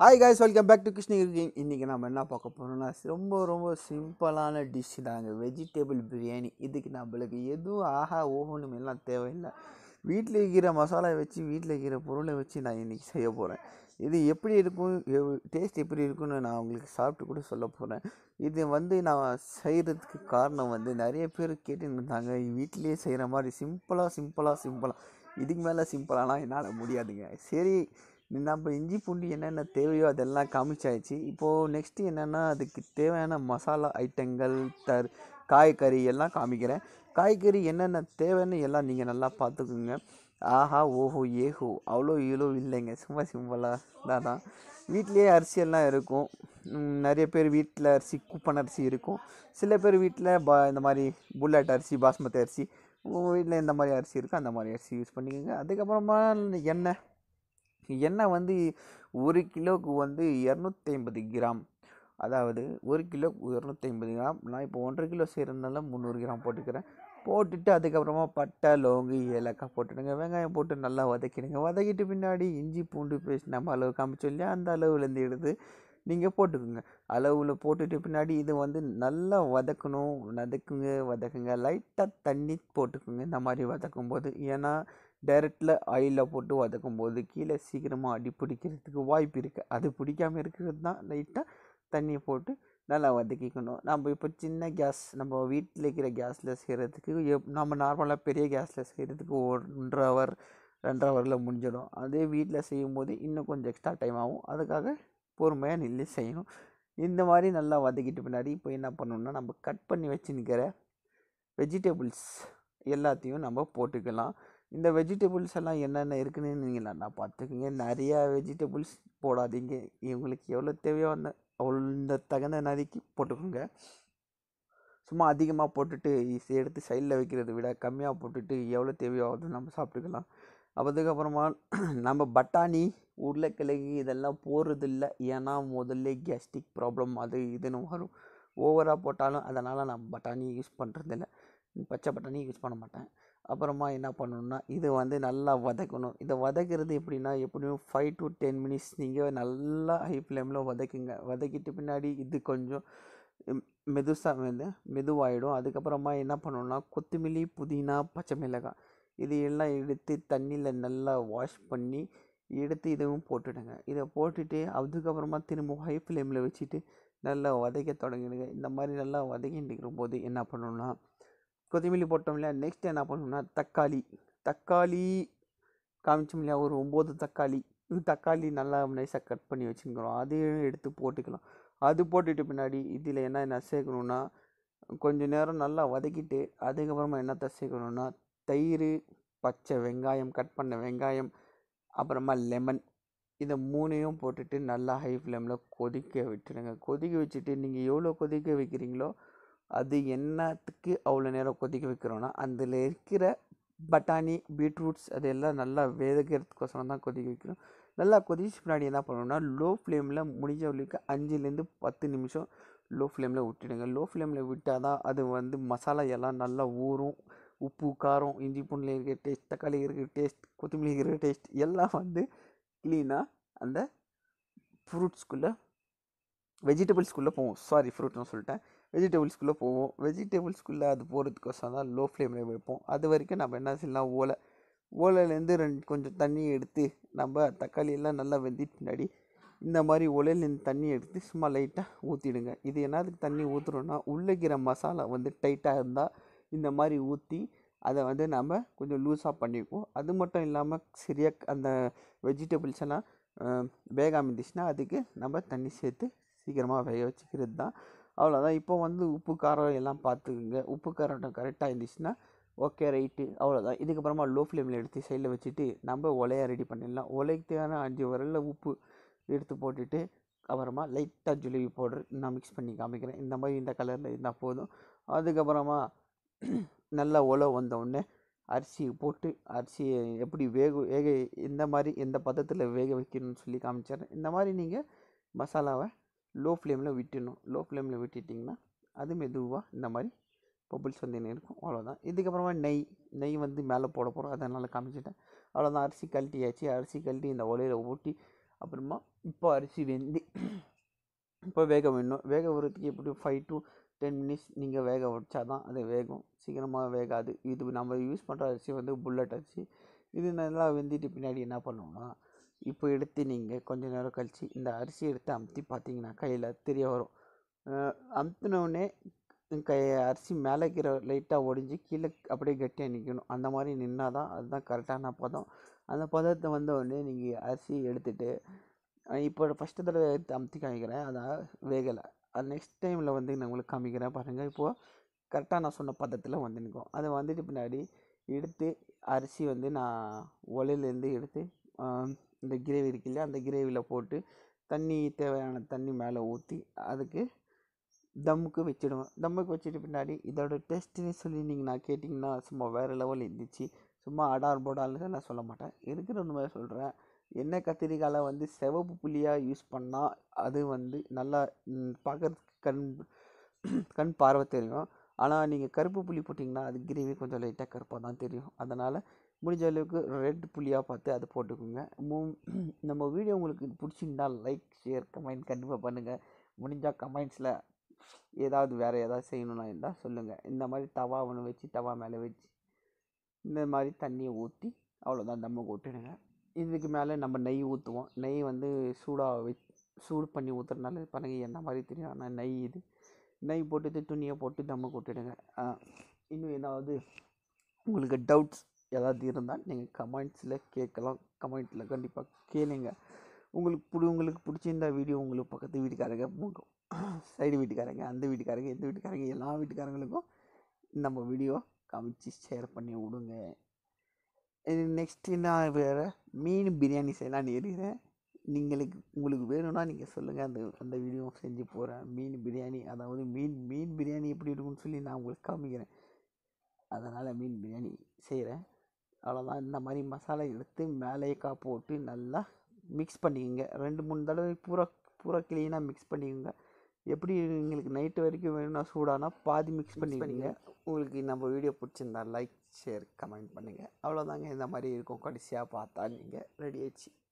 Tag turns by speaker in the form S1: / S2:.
S1: hi guys welcome back to Krishnagiri இன்றைக்கி நம்ம என்ன பார்க்க போகிறோம்னா ரொம்ப ரொம்ப சிம்பிளான டிஷ் தாங்க வெஜிடபிள் பிரியாணி இதுக்கு நம்மளுக்கு எதுவும் ஆஹா ஓஹோன்னு எல்லாம் தேவையில்லை வீட்டில் இருக்கிற மசாலா வச்சு வீட்டில் இருக்கிற பொருளை வச்சு நான் இன்றைக்கி செய்ய போகிறேன் இது எப்படி இருக்கும் டேஸ்ட் எப்படி இருக்குன்னு நான் உங்களுக்கு சாப்பிட்டு கூட சொல்ல போகிறேன் இது வந்து நான் செய்கிறதுக்கு காரணம் வந்து நிறைய பேர் கேட்டுன்னு இருந்தாங்க வீட்டிலேயே செய்கிற மாதிரி சிம்பிளாக சிம்பிளாக சிம்பிளாக இதுக்கு மேலே சிம்பிளாலாம் என்னால் முடியாதுங்க சரி நம்ம இஞ்சி பூண்டு என்னென்ன தேவையோ அதெல்லாம் காமிச்சாச்சு இப்போது நெக்ஸ்ட்டு என்னென்னா அதுக்கு தேவையான மசாலா ஐட்டங்கள் தர் காய்கறி எல்லாம் காமிக்கிறேன் காய்கறி என்னென்ன தேவைன்னு எல்லாம் நீங்கள் நல்லா பார்த்துக்குங்க ஆஹா ஓஹோ ஏஹோ அவ்வளோ இவ்வளோ இல்லைங்க சும்மா சிம்பிளாக தான் தான் வீட்லேயே அரிசியெல்லாம் இருக்கும் ம், நிறைய பேர் வீட்டில் அரிசி குப்பன் அரிசி இருக்கும் சில பேர் வீட்டில் பா இந்த மாதிரி புல்லட் அரிசி பாஸ்மதி அரிசி உங்கள் வீட்டில் எந்த மாதிரி அரிசி இருக்கோ அந்த மாதிரி அரிசி யூஸ் பண்ணிக்கோங்க அதுக்கப்புறமா எண்ணெய் எண்ணெய் வந்து ஒரு கிலோவுக்கு வந்து இரநூத்தி ஐம்பது கிராம் அதாவது ஒரு கிலோ இரநூத்தி ஐம்பது கிராம் நான் இப்போ ஒன்றரை கிலோ செய்கிறதுனால முந்நூறு கிராம் போட்டுக்கிறேன் போட்டுட்டு அதுக்கப்புறமா பட்டை லோங்கு ஏலக்காய் போட்டுடுங்க வெங்காயம் போட்டு நல்லா வதக்கிடுங்க வதக்கிட்டு பின்னாடி இஞ்சி பூண்டு பேஸ்ட் நம்ம அளவு காமிச்சோம் இல்லையா அந்த அளவுலேருந்து எடுத்து நீங்கள் போட்டுக்குங்க அளவில் போட்டுட்டு பின்னாடி இது வந்து நல்லா வதக்கணும் வதக்குங்க வதக்குங்க லைட்டாக தண்ணி போட்டுக்குங்க இந்த மாதிரி வதக்கும் போது ஏன்னா டைரெக்டில் ஆயிலில் போட்டு வதக்கும் போது கீழே சீக்கிரமாக அடி பிடிக்கிறதுக்கு வாய்ப்பு இருக்குது அது பிடிக்காம இருக்கிறது தான் லைட்டாக தண்ணியை போட்டு நல்லா வதக்கிக்கணும் நம்ம இப்போ சின்ன கேஸ் நம்ம வீட்டில் இருக்கிற கேஸில் செய்கிறதுக்கு எப் நம்ம நார்மலாக பெரிய கேஸில் செய்கிறதுக்கு ஒன்றரை ஹவர் ரெண்டரை ஹவரில் முடிஞ்சிடும் அதே வீட்டில் செய்யும் போது இன்னும் கொஞ்சம் எக்ஸ்ட்ரா டைம் ஆகும் அதுக்காக பொறுமையாக நின்று செய்யணும் இந்த மாதிரி நல்லா வதக்கிட்டு பின்னாடி இப்போ என்ன பண்ணணும்னா நம்ம கட் பண்ணி வச்சுன்னுக்கிற வெஜிடபிள்ஸ் எல்லாத்தையும் நம்ம போட்டுக்கலாம் இந்த வெஜிடபிள்ஸ் எல்லாம் என்னென்ன இருக்குன்னு நீங்கள் நல்லா பார்த்துக்குங்க நிறையா வெஜிடபிள்ஸ் போடாதீங்க இவங்களுக்கு எவ்வளோ தேவையோ அந்த அவ்வளோ இந்த தகுந்த நதிக்கு போட்டுக்கோங்க சும்மா அதிகமாக போட்டுட்டு இஸ் எடுத்து சைடில் வைக்கிறத விட கம்மியாக போட்டுட்டு எவ்வளோ தேவையோ அது நம்ம சாப்பிட்டுக்கலாம் அதுக்கப்புறமா நம்ம பட்டாணி உருளைக்கிழங்கு இதெல்லாம் போடுறது இல்லை ஏன்னா முதல்ல கேஸ்ட்ரிக் ப்ராப்ளம் அது இதுன்னு வரும் ஓவராக போட்டாலும் அதனால் நான் பட்டாணி யூஸ் பண்ணுறதில்ல பச்சை பட்டாணி யூஸ் பண்ண மாட்டேன் அப்புறமா என்ன பண்ணணும்னா இது வந்து நல்லா வதக்கணும் இதை வதக்கிறது எப்படின்னா எப்படியும் ஃபைவ் டு டென் மினிட்ஸ் நீங்கள் நல்லா ஹை ஃப்ளேமில் வதக்குங்க வதக்கிட்டு பின்னாடி இது கொஞ்சம் மெதுசாக வந்து மெதுவாகிடும் அதுக்கப்புறமா என்ன பண்ணணும்னா கொத்தமல்லி புதினா பச்சை மிளகாய் இது எல்லாம் எடுத்து தண்ணியில் நல்லா வாஷ் பண்ணி எடுத்து இதுவும் போட்டுடுங்க இதை போட்டுட்டு அதுக்கப்புறமா திரும்ப ஹை ஃப்ளேமில் வச்சுட்டு நல்லா வதக்க தொடங்கிடுங்க இந்த மாதிரி நல்லா வதக்கிட்டு இருக்கும்போது என்ன பண்ணணும்னா கொத்தமல்லி போட்டோம் இல்லையா நெக்ஸ்ட் என்ன பண்ணணும்னா தக்காளி தக்காளி காமிச்சோம் இல்லையா ஒரு ஒம்பது தக்காளி இது தக்காளி நல்லா நைஸாக கட் பண்ணி வச்சுக்கிறோம் அதையும் எடுத்து போட்டுக்கலாம் அது போட்டுட்டு பின்னாடி இதில் என்ன என்ன சேர்க்கணுன்னா கொஞ்சம் நேரம் நல்லா வதக்கிட்டு அதுக்கப்புறமா என்னத்தை சேர்க்கணுன்னா தயிர் பச்சை வெங்காயம் கட் பண்ண வெங்காயம் அப்புறமா லெமன் இதை மூணையும் போட்டுட்டு நல்லா ஹை ஃப்ளேமில் கொதிக்க விட்டுடுங்க கொதிக்க வச்சுட்டு நீங்கள் எவ்வளோ கொதிக்க வைக்கிறீங்களோ அது என்னத்துக்கு அவ்வளோ நேரம் கொதிக்க வைக்கிறோன்னா அதில் இருக்கிற பட்டாணி பீட்ரூட்ஸ் அதெல்லாம் நல்லா வேகிறதுக்கோசரம் தான் கொதிக்க வைக்கிறோம் நல்லா கொதிச்சு பின்னாடி என்ன பண்ணணும்னா லோ ஃப்ளேமில் முடிஞ்ச வரைக்கும் அஞ்சுலேருந்து பத்து நிமிஷம் லோ ஃப்ளேமில் விட்டுடுங்க லோ ஃப்ளேமில் விட்டால் தான் அது வந்து மசாலா எல்லாம் நல்லா ஊறும் உப்பு காரம் இஞ்சி பூண்டில் இருக்கிற டேஸ்ட் தக்காளி இருக்கிற டேஸ்ட் கொத்தமல்லி இருக்கிற டேஸ்ட் எல்லாம் வந்து க்ளீனாக அந்த ஃப்ரூட்ஸ்குள்ளே வெஜிடபிள்ஸ்குள்ளே போவோம் சாரி ஃப்ரூட்னு சொல்லிட்டேன் வெஜிடபிள்ஸ்குள்ளே போவோம் வெஜிடபிள்ஸ்குள்ளே அது போகிறதுக்கோசரம் தான் லோ ஃப்ளேமில் வைப்போம் அது வரைக்கும் நம்ம என்ன செய்யலாம் ஓலை ஓலையிலேருந்து ரெண்டு கொஞ்சம் தண்ணி எடுத்து நம்ம தக்காளி எல்லாம் நல்லா வெந்திட்டு பின்னாடி இந்த மாதிரி ஒலையிலேருந்து தண்ணி எடுத்து சும்மா லைட்டாக ஊற்றிடுங்க இது என்னதுக்கு தண்ணி ஊற்றுறோன்னா உள்ளே இருக்கிற மசாலா வந்து டைட்டாக இருந்தால் இந்த மாதிரி ஊற்றி அதை வந்து நம்ம கொஞ்சம் லூஸாக பண்ணிக்குவோம் அது மட்டும் இல்லாமல் சரியாக அந்த வெஜிடபிள்ஸ் எல்லாம் அஹ், வேகாம இருந்துச்சுன்னா அதுக்கு நம்ம தண்ணி சேர்த்து சீக்கிரமாக வேக வச்சுக்கிறது தான் அவ்வளோதான் இப்போ வந்து உப்பு காரம் எல்லாம் பார்த்துக்குங்க உப்பு காரம் கரெக்டாக இருந்துச்சுன்னா ஓகே ரைட்டு அவ்வளோதான் இதுக்கப்புறமா லோ ஃப்ளேமில் எடுத்து சைடில் வச்சுட்டு நம்ம ஒலையை ரெடி பண்ணிடலாம் ஒலைக்கு தேவையான அஞ்சு வரல உப்பு எடுத்து போட்டுட்டு அப்புறமா லைட்டாக ஜுலேபி பவுடர் நான் மிக்ஸ் பண்ணி காமிக்கிறேன் இந்த மாதிரி இந்த கலரில் இருந்தால் போதும் அதுக்கப்புறமா நல்லா ஒலை வந்த உடனே அரிசி போட்டு அரிசியை எப்படி வேக வேக எந்த மாதிரி எந்த பதத்தில் வேக வைக்கணும்னு சொல்லி காமிச்சிடுறேன் இந்த மாதிரி நீங்கள் மசாலாவை லோ ஃப்ளேமில் விட்டுடணும் லோ ஃப்ளேமில் விட்டுட்டிங்கன்னா அது மெதுவாக இந்த மாதிரி பபுள்ஸ் வந்து இருக்கும் அவ்வளோதான் இதுக்கப்புறமா நெய் நெய் வந்து மேலே போட போகிறோம் அதனால் காமிச்சிட்டேன் அவ்வளோதான் அரிசி கழட்டியாச்சு அரிசி கழட்டி இந்த ஒலையில் ஊட்டி அப்புறமா இப்போ அரிசி வெந்தி இப்போ வேக வேணும் வேக விடுறதுக்கு எப்படி ஃபைவ் டு டென் மினிட்ஸ் நீங்கள் வேக வச்சா தான் அது வேகும் சீக்கிரமாக வேகாது இது நம்ம யூஸ் பண்ணுற அரிசி வந்து புல்லட் அரிசி இது நல்லா வெந்திட்டு பின்னாடி என்ன பண்ணோம்னா இப்போ எடுத்து நீங்கள் கொஞ்ச நேரம் கழித்து இந்த அரிசி எடுத்து அமுத்தி பார்த்தீங்கன்னா கையில் தெரிய வரும் அமுத்தினோடனே கை அரிசி மேலே இருக்கிற லைட்டாக ஒடிஞ்சு கீழே அப்படியே கட்டியாக நிற்கணும் அந்த மாதிரி நின்னா தான் அதுதான் கரெக்டான பதம் அந்த பதத்தை வந்த உடனே நீங்கள் அரிசி எடுத்துகிட்டு இப்போ ஃபஸ்ட்டு தடவை எடுத்து அமுத்தி காமிக்கிறேன் அதான் வேகலை அது நெக்ஸ்ட் டைமில் வந்து நான் உங்களுக்கு காமிக்கிறேன் பாருங்கள் இப்போது கரெக்டாக நான் சொன்ன பதத்தில் வந்து நிற்கும் அதை வந்துட்டு பின்னாடி எடுத்து அரிசி வந்து நான் ஒலையிலேருந்து எடுத்து இந்த கிரேவி இருக்கு இல்லையா அந்த கிரேவியில் போட்டு தண்ணி தேவையான தண்ணி மேலே ஊற்றி அதுக்கு தம்முக்கு வச்சிடுவேன் தம்முக்கு வச்சுட்டு பின்னாடி இதோட டேஸ்ட்டுன்னு சொல்லி நீங்கள் நான் கேட்டிங்கன்னா சும்மா வேறு லெவல் இருந்துச்சு சும்மா அடார் போடால்னு நான் சொல்ல மாட்டேன் இருக்கிற மாதிரி சொல்கிறேன் எண்ணெய் கத்திரிக்காயில் வந்து சிவப்பு புளியாக யூஸ் பண்ணால் அது வந்து நல்லா பார்க்குறதுக்கு கண் கண் பார்வை தெரியும் ஆனால் நீங்கள் கருப்பு புளி போட்டிங்கன்னா அது கிரேவி கொஞ்சம் லைட்டாக கருப்பாக தான் தெரியும் அதனால் முடிஞ்ச அளவுக்கு ரெட் புளியாக பார்த்து அதை போட்டுக்கோங்க மூ நம்ம வீடியோ உங்களுக்கு பிடிச்சிருந்தா லைக் ஷேர் கமெண்ட் கண்டிப்பாக பண்ணுங்கள் முடிஞ்சால் கமெண்ட்ஸில் ஏதாவது வேறு ஏதாவது செய்யணும்னா இருந்தால் சொல்லுங்கள் இந்த மாதிரி தவா ஒன்று வச்சு தவா மேலே வச்சு இந்த மாதிரி தண்ணியை ஊற்றி அவ்வளோதான் தம்முக்கு விட்டுடுங்க இதுக்கு மேலே நம்ம நெய் ஊற்றுவோம் நெய் வந்து சூடாக வச் சூடு பண்ணி ஊற்றுறதுனால பாருங்கள் என்ன மாதிரி தெரியும் ஆனால் நெய் இது நெய் போட்டுட்டு துணியை போட்டு தம்முக்கு விட்டுடுங்க இன்னும் ஏதாவது உங்களுக்கு டவுட்ஸ் ஏதாவது இருந்தால் நீங்கள் கமெண்ட்ஸில் கேட்கலாம் கமெண்ட்டில் கண்டிப்பாக கேளுங்க உங்களுக்கு பிடி உங்களுக்கு பிடிச்சிருந்த வீடியோ உங்களுக்கு பக்கத்து வீட்டுக்காரங்க உங்கள் சைடு வீட்டுக்காரங்க அந்த வீட்டுக்காரங்க எந்த வீட்டுக்காரங்க எல்லா வீட்டுக்காரங்களுக்கும் நம்ம வீடியோ காமிச்சு ஷேர் பண்ணி விடுங்க இது நெக்ஸ்ட்டு நான் வேறு மீன் பிரியாணி செய்யலான்னு இருக்கிறேன் நீங்களுக்கு உங்களுக்கு வேணும்னா நீங்கள் சொல்லுங்கள் அந்த அந்த வீடியோ செஞ்சு போகிறேன் மீன் பிரியாணி அதாவது மீன் மீன் பிரியாணி எப்படி இருக்கும்னு சொல்லி நான் உங்களுக்கு காமிக்கிறேன் அதனால் மீன் பிரியாணி செய்கிறேன் அவ்வளோதான் இந்த மாதிரி மசாலா எடுத்து மேலேக்கா போட்டு நல்லா மிக்ஸ் பண்ணிக்கோங்க ரெண்டு மூணு தடவை பூரா பூரா க்ளீனாக மிக்ஸ் பண்ணிக்கோங்க எப்படி எங்களுக்கு நைட்டு வரைக்கும் வேணும்னா சூடானா பாதி மிக்ஸ் பண்ணிக்கோங்க உங்களுக்கு நம்ம வீடியோ பிடிச்சிருந்தா லைக் ஷேர் கமெண்ட் பண்ணுங்கள் அவ்வளோதாங்க இந்த மாதிரி இருக்கும் கடைசியாக பார்த்தா நீங்கள் ரெடி ஆயிடுச்சு